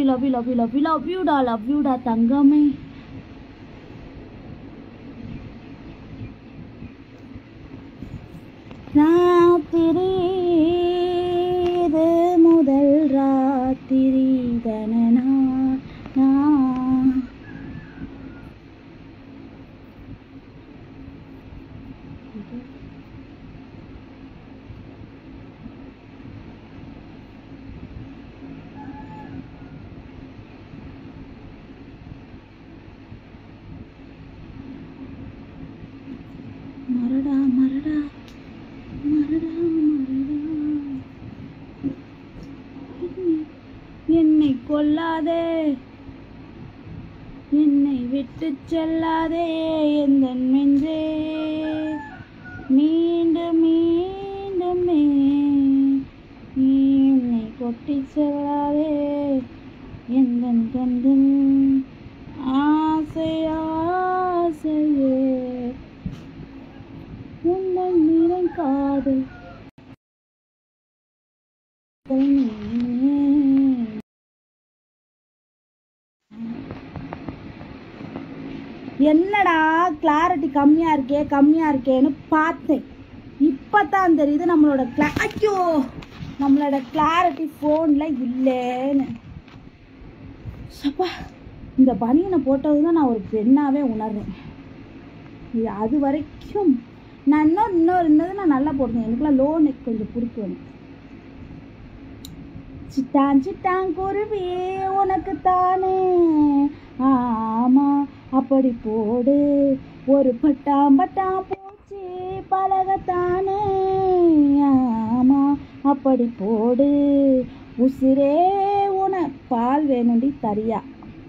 Love you love you love you love யூடா love யூடா தங்கமே ராத்திரி இது முதல் ராத்திரி தனனா நான் மரடா மரடா மரடா மரடா என்னை கொல்லாதே என்னை விட்டு செல்லாதே எந்த நெஞ்சே மீண்டும் மீண்டும் நீ என்னை கொட்டி செல்லாதே எந்த கண்கள் ஆசை ஆசையே உங்கள் நிறம் காதல் என்னடா கிளாரிட்டி கம்மியா இருக்கே கம்மியா இருக்கேன்னு பார்த்தேன் இப்பதான் தெரியுது நம்மளோட கிளா ஐயோ நம்மளோட கிளாரிட்டி ஃபோன்ல இல்லைன்னு சப்பா இந்த பனியனை போட்டது தான் நான் ஒரு பெண்ணாவே உணர்றேன் இது அது வரைக்கும் நான் இன்னும் இன்னொரு இன்னது நான் நல்லா போடுறேன் எனக்குலாம் லோ நெக் கொஞ்சம் பிடிக்கும் எனக்கு. சிட்டான் சிட்டான் குருவி உனக்கு தானே ஆமா அப்படி போடு ஒரு பட்டாம் பட்டாம் பூச்சி பழகத்தானே ஆமா அப்படி போடு உசிரே உன பால் வேணுண்டி தரியா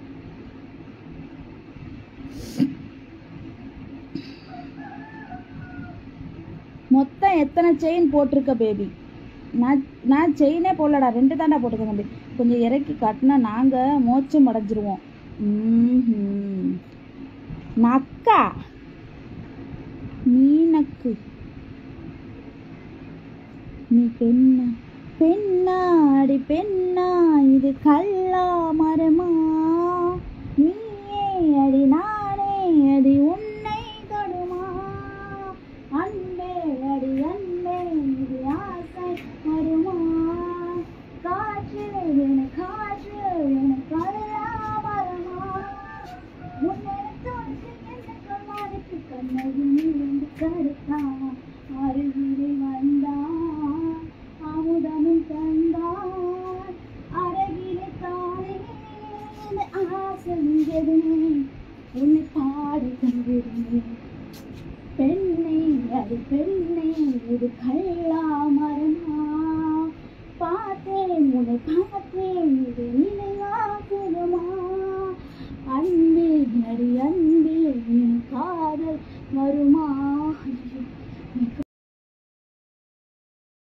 மொத்தம் எத்தனை செயின் போட்டிருக்க பேபி நான் நான் செயினே போடலடா ரெண்டு தாண்டா போட்டிருக்கேன் தம்பி கொஞ்சம் இறக்கி காட்டினா நாங்கள் மோச்சம் அடைஞ்சிருவோம் ம்ஹும். நக்கா நீ நக்கு நீ பெண்ணா பெண்ணாடி பெண்ணா இது கல்லா மரமா நீயே அடி நானே அடி உன்னை தொடுமா அன்பே அடி அன்பே இது ஆசை வருமா காற்று என காற்று என கல்லா மரமா முன்னெடுத்து வந்து என்ன கண்ணாடிக்கு கண்ணகில் இருந்து கருத்தான் அருகிலே வந்தான் அமுதமும் தந்தான் அருகிலே தானே ஆசைங்கிறது உன்னை பாடி தந்திருந்தேன் பெண்ணே அது பெண்ணே இது கள்ளா மரமா பார்த்தேன் உன்னை பார்த்தேன் இது நினைவாகுமா அன்பே நடி அன்பே என் காதல் வருமா